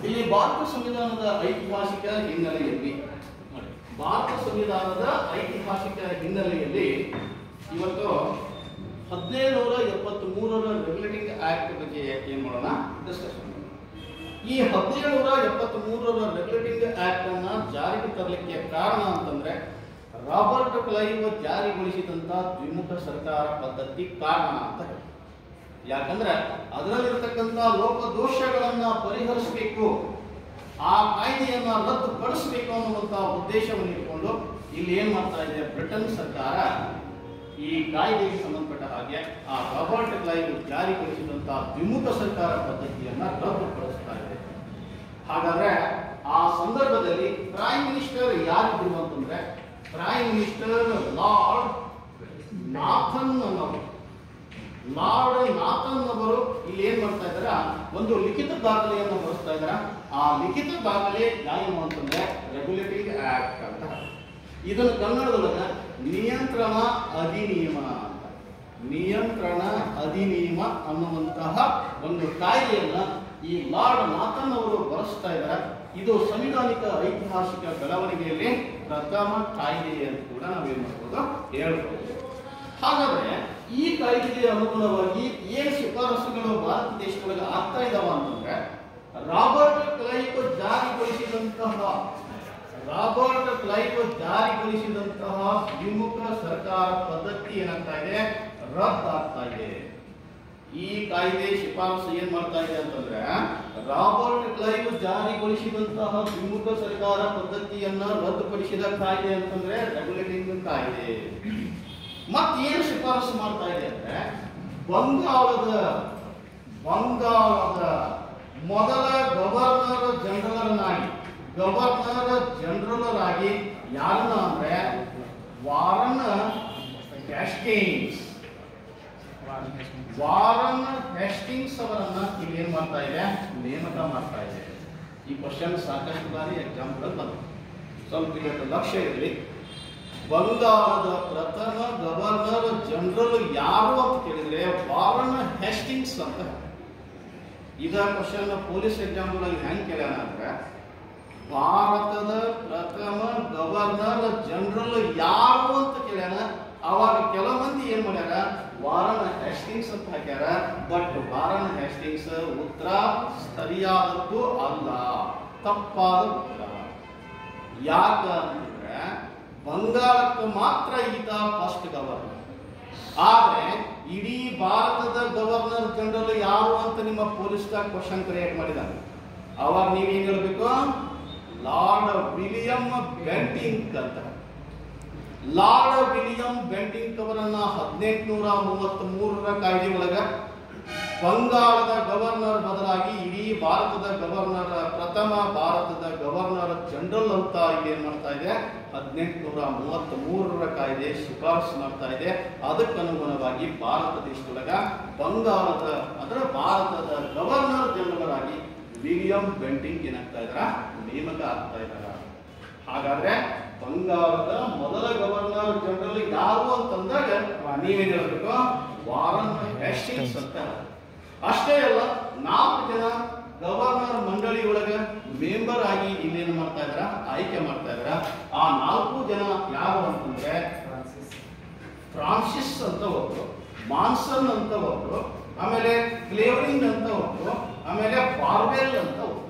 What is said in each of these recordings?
ಇಲ್ಲಿ ಭಾರತ ಸಂವಿಧಾನದ ಐತಿಹಾಸಿಕ ಹಿನ್ನೆಲೆಯಲ್ಲಿ ನೋಡಿ, ಭಾರತ ಸಂವಿಧಾನದ ಐತಿಹಾಸಿಕ ಹಿನ್ನೆಲೆಯಲ್ಲಿ ಇವತ್ತು ಹದಿನೇಳುನೂರ ಎಪ್ಪತ್ತ್ ಮೂರರ ರೆಗ್ಯುಲೇಟಿಂಗ್ ಆಕ್ಟ್ ಬಗ್ಗೆ ಏನ್ ಮಾಡೋಣ ಡಿಸ್ಕಷನ್ ಈ ಹದಿನೇಳುನೂರ ಎಪ್ಪತ್ತ್ ಮೂರರ ರೆಗ್ಯುಲೇಟಿಂಗ್ ಆಕ್ಟ್ ಅನ್ನ ಜಾರಿಗೆ ತರಲಿಕ್ಕೆ ಕಾರಣ ಅಂತಂದ್ರೆ ರಾಬರ್ಟ್ ಕ್ಲೈವ್ ಜಾರಿಗೊಳಿಸಿದಂತ ದ್ವಿಮುಖ ಸರ್ಕಾರ ಪದ್ಧತಿ ಕಾರಣ ಅಂತ ಹೇಳಿ ಯಾಕಂದ್ರೆ ಅದರಲ್ಲಿರ್ತಕ್ಕಂಥ ಲೋಪದೋಷಗಳನ್ನ ಪರಿಹರಿಸಬೇಕು ಆ ಕಾಯ್ದೆಯನ್ನ ರದ್ದುಪಡಿಸಬೇಕು ಅನ್ನುವಂತ ಉದ್ದೇಶವನ್ನು ಇಟ್ಕೊಂಡು ಇಲ್ಲಿ ಏನ್ ಮಾಡ್ತಾ ಇದೆ ಬ್ರಿಟನ್ ಸರ್ಕಾರ ಈ ಕಾಯ್ದೆಗೆ ಸಂಬಂಧಪಟ್ಟ ಹಾಗೆ ಆ ರಾಬರ್ಟ್ ಕ್ಲೈವ್ ಜಾರಿಗೊಳಿಸಿದಂತಹ ದ್ವಿಮುಖ ಸರ್ಕಾರ ಪದ್ಧತಿಯನ್ನ ರದ್ದುಪಡಿಸ್ತಾ ಇದೆ ಹಾಗಾದ್ರೆ ಆ ಸಂದರ್ಭದಲ್ಲಿ ಪ್ರೈಮ್ ಮಿನಿಸ್ಟರ್ ಯಾರಿದ್ರು ಅಂತಂದ್ರೆ ಪ್ರೈಮ್ ಮಿನಿಸ್ಟರ್ ಲಾರ್ಡ್ ನಾಥನ್ ಅನ್ನೋರು ಲಾರ್ಡ್ ನಾಥನ್ ಅವರು ಇಲ್ಲಿ ಏನ್ ಮಾಡ್ತಾ ಇದಾರ ಒಂದು ಲಿಖಿತ ದಾಖಲೆಯನ್ನು ಬರೆಸ್ತಾ ಇದಾರ ಆ ಲಿಖಿತ ದಾಖಲೆ ಏನು ಅಂತಂದ್ರೆ ರೆಗ್ಯುಲೇಟಿಂಗ್ ಆಕ್ಟ್ ಅಂತ ಇದನ್ನು ಕನ್ನಡದೊಳಗ ನಿಯಂತ್ರಣ ಅಧಿನಿಯಮ ಅಂತ ನಿಯಂತ್ರಣ ಅಧಿನಿಯಮ ಅನ್ನುವಂತಹ ಒಂದು ಕಾಯ್ದೆಯನ್ನ ಈ ಲಾರ್ಡ್ ನಾಥನ್ ಅವರು ಬರೆಸ್ತಾ ಇದ್ದಾರೆ ಇದು ಸಂವಿಧಾನಿಕ ಐತಿಹಾಸಿಕ ಬೆಳವಣಿಗೆಯಲ್ಲಿ ಪ್ರಥಮ ಕಾಯ್ದೆ ಅಂತ ಕೂಡ ನಾವೇನ್ ಮಾಡ್ಬೋದು ಹೇಳ್ಬೋದು ಹಾಗಾದ್ರೆ ಈ ಕಾಯ್ದೆಗೆ ಅನುಗುಣವಾಗಿ ಏನ್ ಶಿಫಾರಸುಗಳು ಭಾರತ ದೇಶದೊಳಗೆ ಆಗ್ತಾ ಇದಾವ ಅಂತಂದ್ರೆ ರಾಬರ್ಟ್ ಕ್ಲೈವ್ ಜಾರಿಗೊಳಿಸಿದಂತಹ ರಾಬರ್ಟ್ ಕ್ಲೈವ್ ಜಾರಿಗೊಳಿಸಿದಂತಹ ದ್ವಿಮುಖ ಸರ್ಕಾರ ಪದ್ಧತಿ ಏನಾಗ್ತಾ ಇದೆ ರದ್ದಾಗ್ತಾ ಇದೆ ಈ ಕಾಯ್ದೆ ಶಿಫಾರಸು ಏನ್ ಮಾಡ್ತಾ ಇದೆ ಅಂತಂದ್ರೆ ರಾಬರ್ಟ್ ಕ್ಲೈವ್ ಜಾರಿಗೊಳಿಸಿದಂತಹ ದ್ವಿಮುಖ ಸರ್ಕಾರ ಪದ್ಧತಿಯನ್ನ ರದ್ದುಪಡಿಸಿದ ಕಾಯ್ದೆ ಅಂತಂದ್ರೆ ರೆಗ್ಯುಲೇಟಿಂಗ್ ಕಾಯ್ದೆ ಮತ್ತೇನು ಶಿಫಾರಸು ಮಾಡ್ತಾ ಇದೆ ಅಂದ್ರೆ ಬಂಗಾಳದ ಬಂಗಾಳದ ಮೊದಲ ಗವರ್ನರ್ ಜನರಲ್ ಆಗಿ ಗವರ್ನರ್ ಜನರಲ್ ಆಗಿ ಯಾರನ್ನ ಅಂದ್ರೆ ವಾರನ್ ಹ್ಯಾಸ್ಟಿಂಗ್ಸ್ ವಾರನ್ ಹೆಸ್ಟಿಂಗ್ಸ್ ಅವರನ್ನ ಇಲ್ಲಿ ಏನ್ ಮಾಡ್ತಾ ಇದೆ ನೇಮಕ ಮಾಡ್ತಾ ಇದೆ ಈ ಕ್ವಶನ್ ಸಾಕಷ್ಟು ಬಾರಿ ಎಕ್ಸಾಂಪಲ್ ಬಂತು ಸ್ವಲ್ಪ ಇವತ್ತು ಲಕ್ಷ್ಯ ಇರಲಿ ಬಂಗಾಳದ ಪ್ರಥಮ ಗವರ್ನರ್ ಜನರಲ್ ಯಾರು ಅಂತ ಕೇಳಿದ್ರೆ ವಾರನ್ ಹೆಸ್ಟಿಂಗ್ಸ್ ಅಂತ ಇದ ಕ್ವಶನ್ ಪೊಲೀಸ್ ಎಕ್ಸಾಮ್ ಒಳಗೆ ಹೆಂಗ್ ಕೇಳ್ಯಾನ ಅಂದ್ರೆ ಭಾರತದ ಪ್ರಥಮ ಗವರ್ನರ್ ಜನರಲ್ ಯಾರು ಅಂತ ಕೇಳ್ಯಾನ ಅವಾಗ ಕೆಲವು ಮಂದಿ ಏನ್ ಮಾಡ್ಯಾರ ವಾರನ್ ಹೆಸ್ಟಿಂಗ್ಸ್ ಅಂತ ಹಾಕ್ಯಾರ ಬಟ್ ವಾರನ್ ಹೆಸ್ಟಿಂಗ್ಸ್ ಉತ್ತರ ಸರಿಯಾದದ್ದು ಅಲ್ಲ ತಪ್ಪಾದ ಉತ್ತರ ಯಾಕ ಅಂತಂದ್ರೆ ಬಂಗಾಳಕ್ಕೆ ಮಾತ್ರ ಈತ ಫಸ್ಟ್ ಗವರ್ನರ್ ಆದ್ರೆ ಇಡೀ ಭಾರತದ ಗವರ್ನರ್ ಜನರಲ್ ಯಾರು ಅಂತ ನಿಮ್ಮ ಪೊಲೀಸ್ದಾಗ ಕ್ವಶನ್ ಕ್ರಿಯೇಟ್ ಮಾಡಿದಾರೆ ಅವಾಗ ನೀವೇನ್ ಹೇಳ್ಬೇಕು ಲಾರ್ಡ್ ವಿಲಿಯಂ ಬೆಂಟಿಂಕ್ ಅಂತ ಲಾರ್ಡ್ ವಿಲಿಯಂ ಬೆಂಟಿಂಕ್ ಅವರನ್ನ ಹದಿನೆಂಟುನೂರ ಮೂವತ್ತ್ ಮೂರರ ಕಾಯ್ದೆ ಒಳಗ ಬಂಗಾಳದ ಗವರ್ನರ್ ಬದಲಾಗಿ ಇಡೀ ಭಾರತದ ಗವರ್ನರ್ ಪ್ರಥಮ ಭಾರತದ ಗವರ್ನರ್ ಜನರಲ್ ಅಂತ ಇಲ್ಲಿ ಏನ್ ಮಾಡ್ತಾ ಇದೆ ಹದಿನೆಂಟುನೂರ ಮೂವತ್ತ್ ಮೂರರ ಕಾಯ್ದೆ ಶಿಫಾರಸು ಮಾಡ್ತಾ ಇದೆ ಅದಕ್ಕನುಗುಣವಾಗಿ ಭಾರತ ದೇಶದೊಳಗ ಬಂಗಾಳದ ಅದರ ಭಾರತದ ಗವರ್ನರ್ ಜನರಲ್ ಆಗಿ ವಿಲಿಯಂ ಬೆಂಟಿಂಗ್ ಏನಾಗ್ತಾ ಇದಾರ ನೇಮಕ ಆಗ್ತಾ ಇದಾರ ಹಾಗಾದ್ರೆ ಬಂಗಾಳದ ಮೊದಲ ಗವರ್ನರ್ ಜನರಲ್ ಯಾರು ಅಂತಂದಾಗ ನೀವೇನ್ ಹೇಳ್ಬೇಕು ವಾರನ್ ಹ್ಯಾಸ್ಟಿಂಗ್ಸ್ ಅಂತ ಅಷ್ಟೇ ಅಲ್ಲ ನಾಲ್ಕು ಜನ ಗವರ್ನರ್ ಮಂಡಳಿ ಒಳಗ ಮೆಂಬರ್ ಆಗಿ ಇಲ್ಲೇನ್ ಮಾಡ್ತಾ ಇದಾರ ಆಯ್ಕೆ ಮಾಡ್ತಾ ಇದಾರ ಆ ನಾಲ್ಕು ಜನ ಯಾರು ಅಂತಂದ್ರೆ ಫ್ರಾನ್ಸಿಸ್ ಅಂತ ಒಬ್ರು ಮಾನ್ಸನ್ ಅಂತ ಒಬ್ರು ಆಮೇಲೆ ಕ್ಲೇವರಿಂಗ್ ಅಂತ ಒಬ್ರು ಆಮೇಲೆ ಬಾರ್ವೆಲ್ ಅಂತ ಒಬ್ರು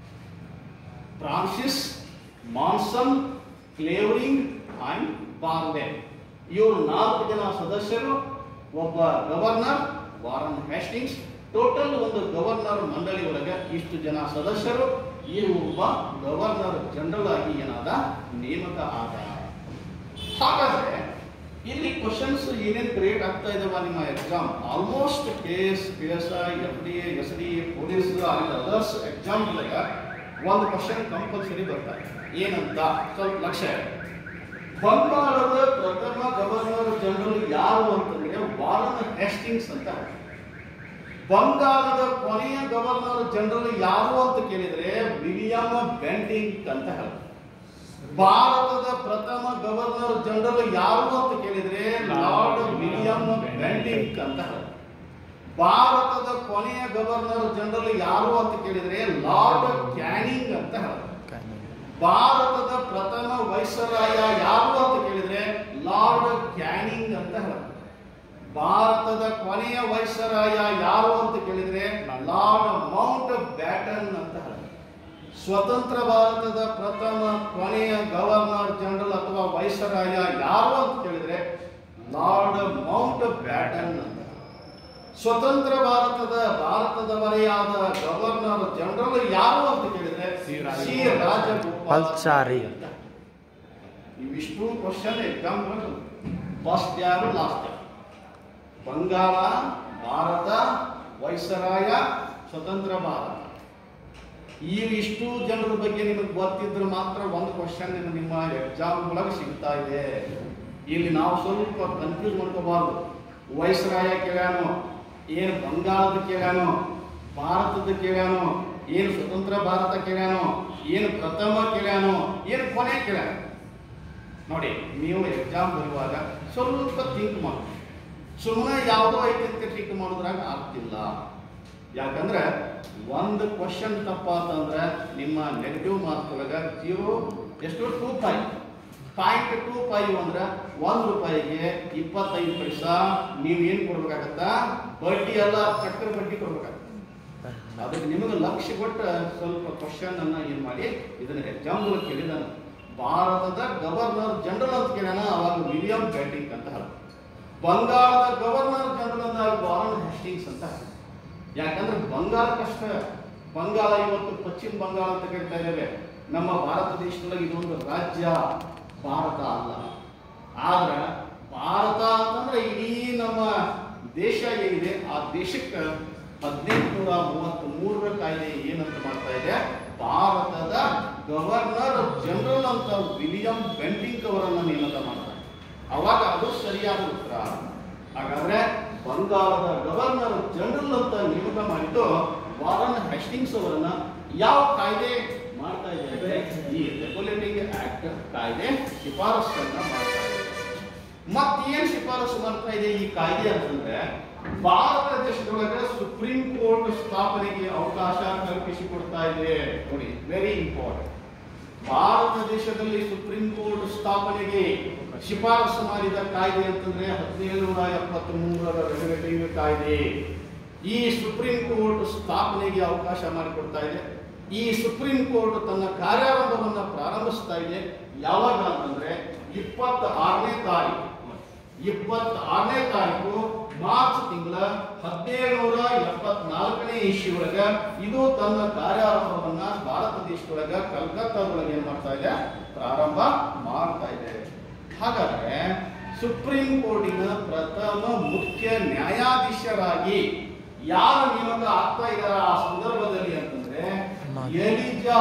Francis Monson Clavering and Barwell ಇವರು ನಾಲ್ಕು ಜನ ಸದಸ್ಯರು ಒಬ್ಬ ಗವರ್ನರ್ ವಾರನ್ ಹ್ಯಾಸ್ಟಿಂಗ್ಸ್ ಟೋಟಲ್ ಒಂದು ಗವರ್ನರ್ ಮಂಡಳಿ ಒಳಗೆ ಇಷ್ಟು ಜನ ಸದಸ್ಯರು ಈ ಒಬ್ಬ ಗವರ್ನರ್ ಜನರಲ್ ಆಗಿ ಏನಾದ ನೇಮಕ ಆದ ಹಾಗಾದ್ರೆ ಇಲ್ಲಿ ಕ್ವಶನ್ಸ್ ಏನೇನು ಕ್ರಿಯೇಟ್ ಆಗ್ತಾ ಇದಾವ ನಿಮ್ಮ exam almost K S P S I F D S D police and others exam ಒಂದು ಕ್ವಶನ್ ಕಂಪಲ್ಸರಿ ಬರ್ತಾ ಇದೆ ಏನಂತ ಸ್ವಲ್ಪ ಲಕ್ಷ್ಯ ಇಡಿ. ಬಂಗಾಳದ ಪ್ರಥಮ ಗವರ್ನರ್ ಜನರಲ್ ಯಾರು ಅಂತಂದ್ರೆ ವಾರನ್ ಹೆಸ್ಟಿಂಗ್ಸ್ ಅಂತ ಬಂಗಾಳದ ಕೊನೆಯ ಗವರ್ನರ್ ಜನರಲ್ ಯಾರು ಅಂತ ಕೇಳಿದ್ರೆ ವಿಲಿಯಂ ಬೆಂಟಿಂಗ್ ಅಂತ ಹೇಳ್ತಾರೆ ಭಾರತದ ಪ್ರಥಮ ಗವರ್ನರ್ ಜನರಲ್ ಯಾರು ಅಂತ ಕೇಳಿದ್ರೆ ಲಾರ್ಡ್ ವಿಲಿಯಂ ಬೆಂಟಿಂಕ್ ಅಂತ ಹೇಳ್ತಾರೆ ಭಾರತದ ಕೊನೆಯ ಗವರ್ನರ್ ಜನರಲ್ ಯಾರು ಅಂತ ಕೇಳಿದ್ರೆ ಲಾರ್ಡ್ ಕ್ಯಾನಿಂಗ್ ಅಂತ ಹೇಳ್ತಾರೆ ಭಾರತದ ಪ್ರಥಮ ವೈಸರಾಯ ಯಾರು ಅಂತ ಕೇಳಿದ್ರೆ ಲಾರ್ಡ್ ಕ್ಯಾನಿಂಗ್ ಅಂತ ಹೇಳ್ತಾರೆ ಭಾರತದ ಕೊನೆಯ ವೈಸರಾಯ ಯಾರು ಅಂತ ಕೇಳಿದ್ರೆ ಲಾರ್ಡ್ ಮೌಂಟ್ ಬ್ಯಾಟನ್ ಅಂತ ಹೇಳ್ತಾರೆ ಸ್ವತಂತ್ರ ಭಾರತದ ಪ್ರಥಮ ಕೊನೆಯ ಗವರ್ನರ್ ಜನರಲ್ ಅಥವಾ ವೈಸರಾಯ ಯಾರು ಅಂತ ಕೇಳಿದ್ರೆ ಲಾರ್ಡ್ ಮೌಂಟ್ ಬ್ಯಾಟನ್ ಅಂತ ಸ್ವತಂತ್ರ ಭಾರತದ ಭಾರತದವರೆಯಾದ ಗವರ್ನರ್ ಜನರಲ್ ಯಾರು ಅಂತ ಕೇಳಿದ್ರೆ ಸಿ. ರಾಜ- ಸಿ ರಾಜಗೋಪಾಲ್ ಪಲ್ಚಾರಿ. ಅಂತ ಇವಿಷ್ಟು ಕ್ವಶನ್ ಎಕ್ಸಾಮ್ ಫಸ್ಟ್ ಯಾರು ಲಾಸ್ಟ್ ಬಂಗಾಳ ಭಾರತ ವೈಸರಾಯ ಸ್ವತಂತ್ರ ಭಾರತ ಈ ಇಷ್ಟು ಜನರ ಬಗ್ಗೆ ನಿಮಗೆ ಗೊತ್ತಿದ್ರೆ ಮಾತ್ರ ಒಂದು ಕ್ವಶನ್ ನಿಮ್ಮ ಎಕ್ಸಾಮ್ ಒಳಗೆ ಸಿಗ್ತಾ ಇದೆ ಇಲ್ಲಿ ನಾವು ಸ್ವಲ್ಪ ಕನ್ಫ್ಯೂಸ್ ಮಾಡ್ಕೋಬಾರ್ದು ವೈಸರಾಯ ಕೇಳ್ಯಾನು ಏನು ಬಂಗಾಳದ ಕೇಳ್ಯಾನು ಭಾರತದ ಕೇಳ್ಯಾನು ಏನು ಸ್ವತಂತ್ರ ಭಾರತ ಕೇಳ್ಯಾನು ಏನು ಪ್ರಥಮ ಕೇಳ್ಯಾನು ಏನು ಕೊನೆ ಕೇಳ್ಯಾನು ನೋಡಿ ನೀವು ಎಕ್ಸಾಮ್ ಬರುವಾಗ ಸ್ವಲ್ಪ ಥಿಂಕ್ ಮಾಡಿ ಸುಮ್ಮನೆ ಯಾವುದೋ ಐತೆ ಅಂತ ಥಿಂಕ್ ಮಾಡೋದ್ರಾಗ ಆಗ್ತಿಲ್ಲ ಯಾಕಂದ್ರೆ ಒಂದು ಕ್ವಶನ್ ತಪ್ಪಾತಂದ್ರೆ ನಿಮ್ಮ ನೆಗೆಟಿವ್ ಮಾರ್ಕ್ಸ್ ಒಳಗ ಜೀರೋ ಎಷ್ಟು two five point two five ಅಂದ್ರೆ ಒಂದು ರೂಪಾಯಿಗೆ ಇಪ್ಪತ್ತೈದು ಪೈಸಾ ನೀವು ಏನು ಕೊಡ್ಬೇಕಾಗತ್ತಾ ಬಡ್ಡಿ ಎಲ್ಲ ಚಕ್ರ ಬಡ್ಡಿ ಕೊಡ್ಬೇಕಾಗತ್ತೆ ಅದಕ್ಕೆ ನಿಮಗೆ ಲಕ್ಷ್ಯ ಕೊಟ್ಟು ಸ್ವಲ್ಪ ಕ್ವಶನ್ ಅನ್ನ ಏನ್ ಮಾಡಿ ಇದನ್ನ ಎಕ್ಸಾಮ್ ಮೂಲಕ ಕೇಳಿದಾನ ಭಾರತದ ಗವರ್ನರ್ ಜನರಲ್ ಅಂತ ಕೇಳೋಣ ಅವಾಗ ವಿಲಿಯಂ ಬ್ಯಾಟಿಂಗ್ ಅಂತ ಹೇಳ ಬಂಗಾಳದ ಗವರ್ನರ್ ಜನರಲ್ ಅಂದಾಗ ವಾರನ್ ಹೆಸ್ಟಿಂಗ್ಸ್ ಅಂತ ಹೇಳ ಯಾಕಂದ್ರೆ ಬಂಗಾಳ ಕಷ್ಟ ಬಂಗಾಳ ಇವತ್ತು ಪಶ್ಚಿಮ ಬಂಗಾಳ ಅಂತ ಕರಿತಾ ಇದ್ದೇವೆ ನಮ್ಮ ಭಾರತ ದೇಶದೊಳಗೆ ಇದೊಂದು ರಾಜ್ಯ ಭಾರತ ಅಲ್ಲ ಆದ್ರೆ ಭಾರತ ಅಂತಂದ್ರೆ ಇಡೀ ನಮ್ಮ ದೇಶ ಏನಿದೆ ಆ ದೇಶಕ್ಕೆ ಹದಿನೆಂಟುನೂರ ಮೂವತ್ತ್ ಮೂರರ ಕಾಯ್ದೆ ಏನಂತ ಮಾಡ್ತಾ ಇದೆ ಭಾರತದ ಗವರ್ನರ್ ಜನರಲ್ ಅಂತ ವಿಲಿಯಂ ಬೆಂಟಿಂಗ್ ಅವರನ್ನ ನೇಮಕ ಮಾಡ್ತಾರೆ ಅವಾಗ ಅದು ಸರಿಯಾದ ಉತ್ತರ ಹಾಗಾದ್ರೆ ಬಂಗಾಳದ ಗವರ್ನರ್ ಜನರಲ್ ಅಂತ ನೇಮಕ ಮಾಡಿದ್ದು ವಾರನ್ ಹೆಸ್ಟಿಂಗ್ಸ್ ಅವರನ್ನ ಯಾವ ಕಾಯ್ದೆ ಮಾಡ್ತಾ ಇದೆ ಅಂದ್ರೆ ಈ ರೆಗ್ಯುಲೇಟಿಂಗ್ ಆಕ್ಟ್ ಕಾಯ್ದೆ ಶಿಫಾರಸನ್ನ ಮಾಡ್ತಾ ಇದೆ ಮತ್ತೇನ್ ಶಿಫಾರಸು ಮಾಡ್ತಾ ಇದೆ ಈ ಕಾಯ್ದೆ ಅಂತಂದ್ರೆ ಭಾರತ ದೇಶದೊಳಗೆ ಸುಪ್ರೀಂ ಕೋರ್ಟ್ ಸ್ಥಾಪನೆಗೆ ಅವಕಾಶ ಕಲ್ಪಿಸಿಕೊಡ್ತಾ ಇದೆ ನೋಡಿ ವೆರಿ ಇಂಪಾರ್ಟೆಂಟ್ ಭಾರತ ದೇಶದಲ್ಲಿ ಸುಪ್ರೀಂ ಕೋರ್ಟ್ ಸ್ಥಾಪನೆಗೆ ಶಿಫಾರಸು ಮಾಡಿದ ಕಾಯ್ದೆ ಅಂತಂದ್ರೆ ಹದಿನೇಳುನೂರ ಎಪ್ಪತ್ತ್ ಮೂರರ ರೆಗ್ಯುಲೇಟಿಂಗ್ ಕಾಯ್ದೆ ಈ ಸುಪ್ರೀಂ ಕೋರ್ಟ್ ಸ್ಥಾಪನೆಗೆ ಅವಕಾಶ ಮಾಡಿಕೊಡ್ತಾ ಇದೆ ಈ ಸುಪ್ರೀಂ ಕೋರ್ಟ್ ತನ್ನ ಕಾರ್ಯಾರಂಭವನ್ನ ಪ್ರಾರಂಭಿಸ್ತಾ ಇದೆ ಯಾವಾಗ ಅಂತಂದ್ರೆ ಇಪ್ಪತ್ತ ಆರನೇ ತಾರೀಕು ಇಪ್ಪತ್ತ ಆರನೇ ತಾರೀಕು ಮಾರ್ಚ್ ತಿಂಗಳ ಹದಿನೇಳುನೂರ ಎಪ್ಪತ್ನಾಲ್ಕನೇ ಇಸ್ವಿ ಒಳಗ ಇದು ತನ್ನ ಕಾರ್ಯಾರಂಭವನ್ನ ಭಾರತ ದೇಶದೊಳಗ ಕಲ್ಕತ್ತಾದೊಳಗೆ ಏನ್ ಮಾಡ್ತಾ ಇದೆ ಪ್ರಾರಂಭ ಮಾಡ್ತಾ ಇದೆ ಹಾಗಾದ್ರೆ ಸುಪ್ರೀಂ ಕೋರ್ಟಿನ ಪ್ರಥಮ ಮುಖ್ಯ ನ್ಯಾಯಾಧೀಶರಾಗಿ ಯಾರು ನೇಮಕ ಆಗ್ತಾ ಇದಾರ ಆ ಸಂದರ್ಭದಲ್ಲಿ ಅಂತಂದ್ರೆ ಎಲಿಜಾ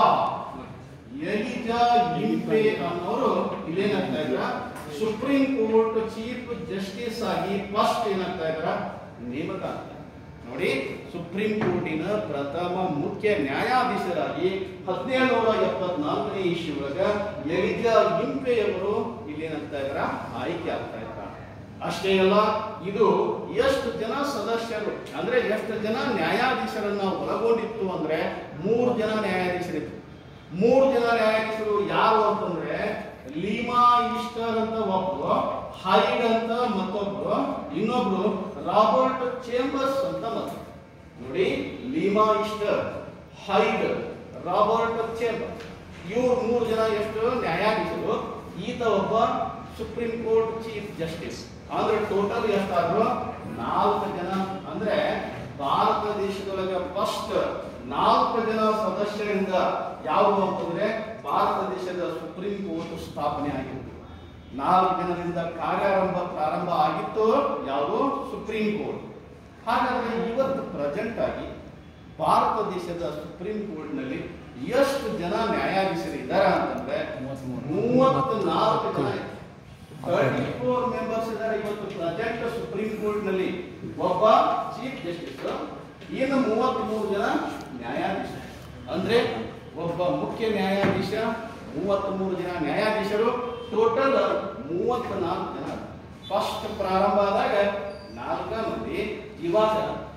ಎಲಿಜಾ ಇಂಪೆ ಅನ್ನೋರು ಇಲ್ಲೇನಾಗ್ತಾ ಇದ್ರ ಸುಪ್ರೀಂ ಕೋರ್ಟ್ ಚೀಫ್ ಜಸ್ಟಿಸ್ ಆಗಿ ಫಸ್ಟ್ ಏನಾಗ್ತಾ ಇದ್ರ ನೇಮಕ ಆಗ್ತಾರೆ ನೋಡಿ ಸುಪ್ರೀಂ ಕೋರ್ಟಿನ ಪ್ರಥಮ ಮುಖ್ಯ ನ್ಯಾಯಾಧೀಶರಾಗಿ ಹದಿನೇಳುನೂರ ಎಪ್ಪತ್ನಾಲ್ಕನೇ ಇಸ್ವಿ ಒಳಗ ಎಲಿಜಾ ಇಂಪೆಯವರು ಇಲ್ಲೇನಾಗ್ತಾ ಇದ್ರ ಆಯ್ಕೆ ಆಗ್ತಾ ಇದ್ರ ಅಷ್ಟೇ ಅಲ್ಲ ಇದು ಎಷ್ಟು ಜನ ಸದಸ್ಯರು ಅಂದ್ರೆ ಎಷ್ಟು ಜನ ನ್ಯಾಯಾಧೀಶರನ್ನ ಒಳಗೊಂಡಿತ್ತು ಅಂದ್ರೆ ಮೂರು ಜನ ನ್ಯಾಯಾಧೀಶರಿತ್ತು ಮೂರು ಜನ ನ್ಯಾಯಾಧೀಶರು ಯಾರು ಅಂತಂದ್ರೆ ಲೀಮಾ ಈಸ್ಟರ್ ಅಂತ ಒಬ್ರು ಹೈಡ್ ಅಂತ ಮತ್ತೊಬ್ರು ಇನ್ನೊಬ್ರು ರಾಬರ್ಟ್ ಚೇಂಬರ್ಸ್ ಅಂತ ಮತ್ತೆ ನೋಡಿ ಲೀಮಾ ಈಸ್ಟರ್ ಹೈಡ್ ರಾಬರ್ಟ್ ಚೇಂಬರ್ ಇವ್ರು ಮೂರು ಜನ ಎಷ್ಟು ನ್ಯಾಯಾಧೀಶರು ಈತ ಒಬ್ಬ ಸುಪ್ರೀಂ ಕೋರ್ಟ್ ಚೀಫ್ ಜಸ್ಟಿಸ್ ಅಂದ್ರೆ ಟೋಟಲ್ ಎಷ್ಟಾದ್ರು ನಾಲ್ಕು ಜನ ಅಂದ್ರೆ ಭಾರತ ದೇಶದೊಳಗೆ ಫಸ್ಟ್ ನಾಲ್ಕು ಜನ ಸದಸ್ಯರಿಂದ ಯಾವುದು ಅಂತಂದ್ರೆ ಭಾರತ ದೇಶದ ಸುಪ್ರೀಂ ಕೋರ್ಟ್ ಸ್ಥಾಪನೆ ಆಗಿತ್ತು ನಾಲ್ಕು ಜನರಿಂದ ಕಾರ್ಯಾರಂಭ ಪ್ರಾರಂಭ ಆಗಿತ್ತು ಯಾವುದು ಸುಪ್ರೀಂ ಕೋರ್ಟ್ ಹಾಗಾದ್ರೆ ಇವತ್ತು ಪ್ರೆಸೆಂಟ್ ಆಗಿ ಭಾರತ ದೇಶದ ಸುಪ್ರೀಂ ಕೋರ್ಟ್ ನಲ್ಲಿ ಎಷ್ಟು ಜನ ನ್ಯಾಯಾಧೀಶರು ಇದ್ದಾರೆ ಅಂತಂದ್ರೆ ಮೂವತ್ತು ನಾಲ್ಕು ಜನ ತರ್ಟಿ ಫೋರ್ ಮೆಂಬರ್ಸ್ ಇದ್ದಾರೆ ಇವತ್ತು ಪ್ರೆಸೆಂಟ್ ಸುಪ್ರೀಂ ಕೋರ್ಟ್ ನಲ್ಲಿ ಒಬ್ಬ ಚೀಫ್ ಜಸ್ಟಿಸ್ ಇನ್ನು ಮೂವತ್ತ್ ಮೂರು ಜನ ನ್ಯಾಯಾಧೀಶ ಅಂದ್ರೆ ಒಬ್ಬ ಮುಖ್ಯ ನ್ಯಾಯಾಧೀಶ ಮೂವತ್ತ್ ಮೂರು ಜನ ನ್ಯಾಯಾಧೀಶರು ಟೋಟಲ್ ಮೂವತ್ತ್ ನಾಲ್ಕು ಜನ ಫಸ್ಟ್ ಪ್ರಾರಂಭ ಆದಾಗ ನಾಲ್ಕ ಮಂದಿ ಇವಾಗ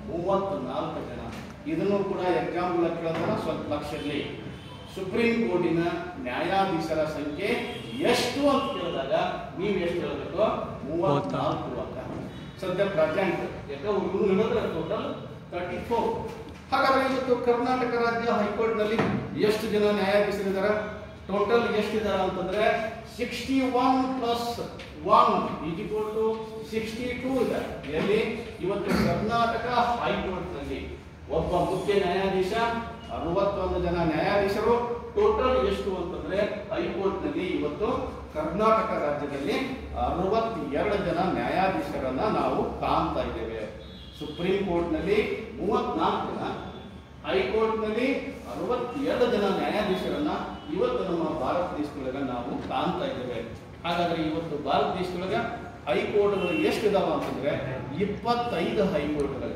ಮೂವತ್ನಾಲ್ಕು ಜನ ಇದನ್ನು ಕೂಡ ಎಕ್ಸಾಂಪಲ್ ಕೇಳಿದ್ರೆ ಸ್ವಲ್ಪ ಲಕ್ಷ ಇರಲಿ ಸುಪ್ರೀಂ ಕೋರ್ಟಿನ ನ್ಯಾಯಾಧೀಶರ ಸಂಖ್ಯೆ ಎಷ್ಟು ಅಂತ ಕೇಳಿದಾಗ ನೀವು ಎಷ್ಟು ಹೇಳಬೇಕು ಮೂವತ್ನಾಲ್ಕು ಅಂತ ಸದ್ಯ ಪ್ರೆಸೆಂಟ್ ಯಾಕೆ ಹುಡುಗರು ಹೇಳಿದ್ರೆ ಟೋಟಲ್ ತರ್ಟಿ ಫೋರ್ ಹಾಗಾದ್ರೆ ಇವತ್ತು ಕರ್ನಾಟಕ ರಾಜ್ಯ ಹೈಕೋರ್ಟ್ನಲ್ಲಿ ಎಷ್ಟು ಜನ ನ್ಯಾಯಾಧೀಶರಿದ್ದಾರೆ ಟೋಟಲ್ ಎಷ್ಟಿದ್ದಾರೆ ಅಂತಂದ್ರೆ sixty one plus one is equal to sixty two ಇದೆ ಎಲ್ಲಿ ಇವತ್ತು ಕರ್ನಾಟಕ ಹೈಕೋರ್ಟ್ನಲ್ಲಿ ಒಬ್ಬ ಮುಖ್ಯ ನ್ಯಾಯಾಧೀಶ ಅರವತ್ತೊಂದು ಜನ ನ್ಯಾಯಾಧೀಶರು ಟೋಟಲ್ ಎಷ್ಟು ಅಂತಂದ್ರೆ ಹೈಕೋರ್ಟ್ನಲ್ಲಿ ಇವತ್ತು ಕರ್ನಾಟಕ ರಾಜ್ಯದಲ್ಲಿ ಅರವತ್ತೆರಡು ಜನ ನ್ಯಾಯಾಧೀಶರನ್ನ ನಾವು ಕಾಣ್ತಾ ಇದ್ದೇವೆ ಸುಪ್ರೀಂ ಕೋರ್ಟ್ನಲ್ಲಿ ಮೂವತ್ನಾಲ್ಕು ಜನ ಹೈಕೋರ್ಟ್ನಲ್ಲಿ ಅರವತ್ತೆರಡು ಜನ ನ್ಯಾಯಾಧೀಶರನ್ನ ಇವತ್ತು ನಮ್ಮ ಭಾರತ ದೇಶದೊಳಗ ನಾವು ಕಾಣ್ತಾ ಇದ್ದೇವೆ ಹಾಗಾದ್ರೆ ಇವತ್ತು ಭಾರತ ದೇಶದೊಳಗ ಹೈಕೋರ್ಟ್ಗಳು ಎಷ್ಟಿದಾವ ಅಂತಂದ್ರೆ ಇಪ್ಪತ್ತೈದು ಹೈಕೋರ್ಟ್ಗಳು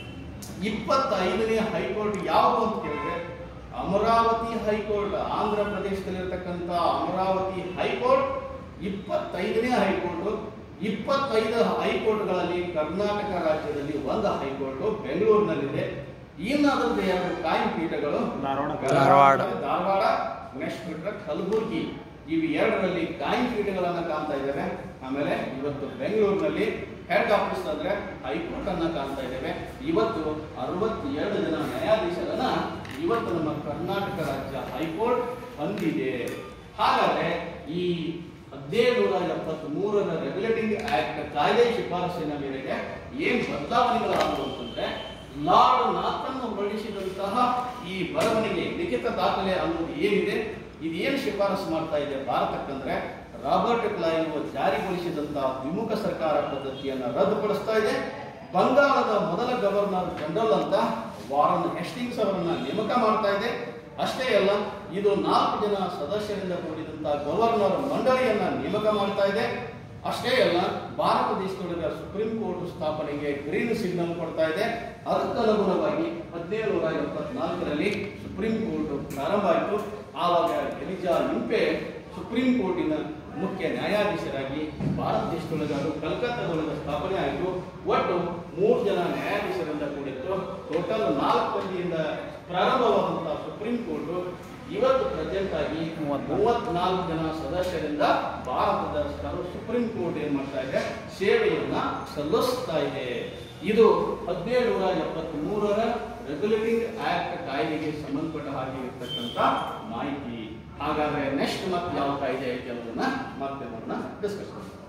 ಇಪ್ಪತ್ತೈದನೇ ಹೈಕೋರ್ಟ್ ಯಾವುದು ಅಂತ ಕೇಳಿದ್ರೆ ಅಮರಾವತಿ ಹೈಕೋರ್ಟ್ ಆಂಧ್ರ ಪ್ರದೇಶದಲ್ಲಿರ್ತಕ್ಕಂಥ ಅಮರಾವತಿ ಹೈಕೋರ್ಟ್ ಇಪ್ಪತ್ತೈದನೇ ಹೈಕೋರ್ಟ್ ಇಪ್ಪತ್ತೈದು ಹೈಕೋರ್ಟ್ಗಳಲ್ಲಿ ಕರ್ನಾಟಕ ರಾಜ್ಯದಲ್ಲಿ ಒಂದು ಹೈಕೋರ್ಟ್ ಬೆಂಗಳೂರಿನಲ್ಲಿದೆ ಇನ್ನು ಅದರದ್ದು ಎರಡು ಕಾಯಂ ಪೀಠಗಳು ಧಾರವಾಡ. ಧಾರವಾಡ. ಧಾರವಾಡ ನೆಕ್ಸ್ಟ್ ಬಿಟ್ರೆ ಕಲಬುರ್ಗಿ ಇವು ಎರಡರಲ್ಲಿ ಕಾಯಂ ಪೀಠಗಳನ್ನ ಕಾಣ್ತಾ ಇದ್ದೇವೆ ಆಮೇಲೆ ಇವತ್ತು ಬೆಂಗಳೂರಿನಲ್ಲಿ ಹೆಡ್ ಆಫೀಸ್ ಅಂದ್ರೆ ಹೈಕೋರ್ಟ್ ಅನ್ನ ಕಾಣ್ತಾ ಇದ್ದೇವೆ ಇವತ್ತು ಅರವತ್ತೆರಡು ಜನ ನ್ಯಾಯಾಧೀಶರನ್ನ ಇವತ್ತು ನಮ್ಮ ಕರ್ನಾಟಕ ರಾಜ್ಯ ಹೈಕೋರ್ಟ್ ಹೊಂದಿದೆ ಹಾಗಾದ್ರೆ ಈ ಹದಿನೇಳುನೂರ ಎಪ್ಪತ್ತ್ ಮೂರರ ರೆಗ್ಯುಲೇಟಿಂಗ್ ಆಕ್ಟ್ ಕಾಯ್ದೆ ಶಿಫಾರಸಿನ ಮೇರೆಗೆ ಏನ್ ಬದಲಾವಣೆಗಳಾದವು ಅಂತಂದ್ರೆ ಲಾರ್ಡ್ ನಾಥನ್ ಹೊರಡಿಸಿದಂತಹ ಈ ಬರವಣಿಗೆ ಲಿಖಿತ ದಾಖಲೆ ಅನ್ನೋದು ಏನಿದೆ ಇದೇನು ಶಿಫಾರಸು ಮಾಡ್ತಾ ಇದೆ ಭಾರತಕ್ಕಂದ್ರೆ ರಾಬರ್ಟ್ ಕ್ಲೈವ್ ಜಾರಿಗೊಳಿಸಿದಂತಹ ದ್ವಿಮುಖ ಸರ್ಕಾರ ಪದ್ಧತಿಯನ್ನು ರದ್ದುಪಡಿಸ್ತಾ ಇದೆ ಬಂಗಾಳದ ಮೊದಲ ಗವರ್ನರ್ ಜನರಲ್ ಅಂತ ವಾರನ್ ಹೆಸ್ಟಿಂಗ್ಸ್ ಅವರನ್ನ ನೇಮಕ ಮಾಡ್ತಾ ಇದೆ ಅಷ್ಟೇ ಅಲ್ಲ ಇದು ನಾಲ್ಕು ಜನ ಸದಸ್ಯರಿಂದ ಕೂಡಿದಂತಹ ಗವರ್ನರ್ ಮಂಡಳಿಯನ್ನ ನೇಮಕ ಮಾಡ್ತಾ ಇದೆ ಅಷ್ಟೇ ಅಲ್ಲ ಭಾರತ ದೇಶದೊಳಗೆ ಸುಪ್ರೀಂ ಕೋರ್ಟ್ ಸ್ಥಾಪನೆಗೆ ಗ್ರೀನ್ ಸಿಗ್ನಲ್ ಕೊಡ್ತಾ ಇದೆ ಅದಕ್ಕನುಗುಣವಾಗಿ ಹದಿನೇಳು ನೂರ ಎಪ್ಪತ್ನಾಲ್ಕರಲ್ಲಿ ಸುಪ್ರೀಂ ಕೋರ್ಟ್ ಪ್ರಾರಂಭ ಆಯಿತು ಆವಾಗ ಎಲಿಜಾ ಇಂಪೆ ಸುಪ್ರೀಂ ಕೋರ್ಟಿನ ಮುಖ್ಯ ನ್ಯಾಯಾಧೀಶರಾಗಿ ಭಾರತ ದೇಶದೊಳಗೆ ಅದು ಕಲ್ಕತ್ತಾದೊಳಗೆ ಸ್ಥಾಪನೆ ಆಯಿತು ಒಟ್ಟು ಮೂರು ಜನ ನ್ಯಾಯಾಧೀಶರಿಂದ ಕೂಡಿತ್ತು ಟೋಟಲ್ ನಾಲ್ಕು ಮಂದಿಯಿಂದ ಪ್ರಾರಂಭವಾದಂತಹ ಸುಪ್ರೀಂ ಕೋರ್ಟ್ ಇವತ್ತು ಪ್ರೆಸೆಂಟ್ ಆಗಿ ಮೂವತ್ನಾಲ್ಕು. ಮೂವತ್ನಾಲ್ಕು ಜನ ಸದಸ್ಯರಿಂದ ಭಾರತದ ಸರ್ವ ಸುಪ್ರೀಂ ಕೋರ್ಟ್ ಏನ್ ಮಾಡ್ತಾ ಇದೆ ಸೇವೆಯನ್ನ ಸಲ್ಲಿಸ್ತಾ ಇದೆ ಇದು ಹದಿನೇಳು ನೂರ ಎಪ್ಪತ್ತ್ ಮೂರರ ರೆಗ್ಯುಲೇಟಿಂಗ್ ಆಕ್ಟ್ ಕಾಯ್ದೆಗೆ ಸಂಬಂಧಪಟ್ಟ ಹಾಗೆ ಇರ್ತಕ್ಕಂಥ ಮಾಹಿತಿ ಹಾಗಾದ್ರೆ ನೆಕ್ಸ್ಟ್ ಮತ್ತೆ ಯಾವ ಕಾಯ್ದೆ ಐತೆ ಅನ್ನೋದನ್ನ ಮತ್ತೆ ಡಿಸ್ಕಸ್ ಮಾಡೋಣ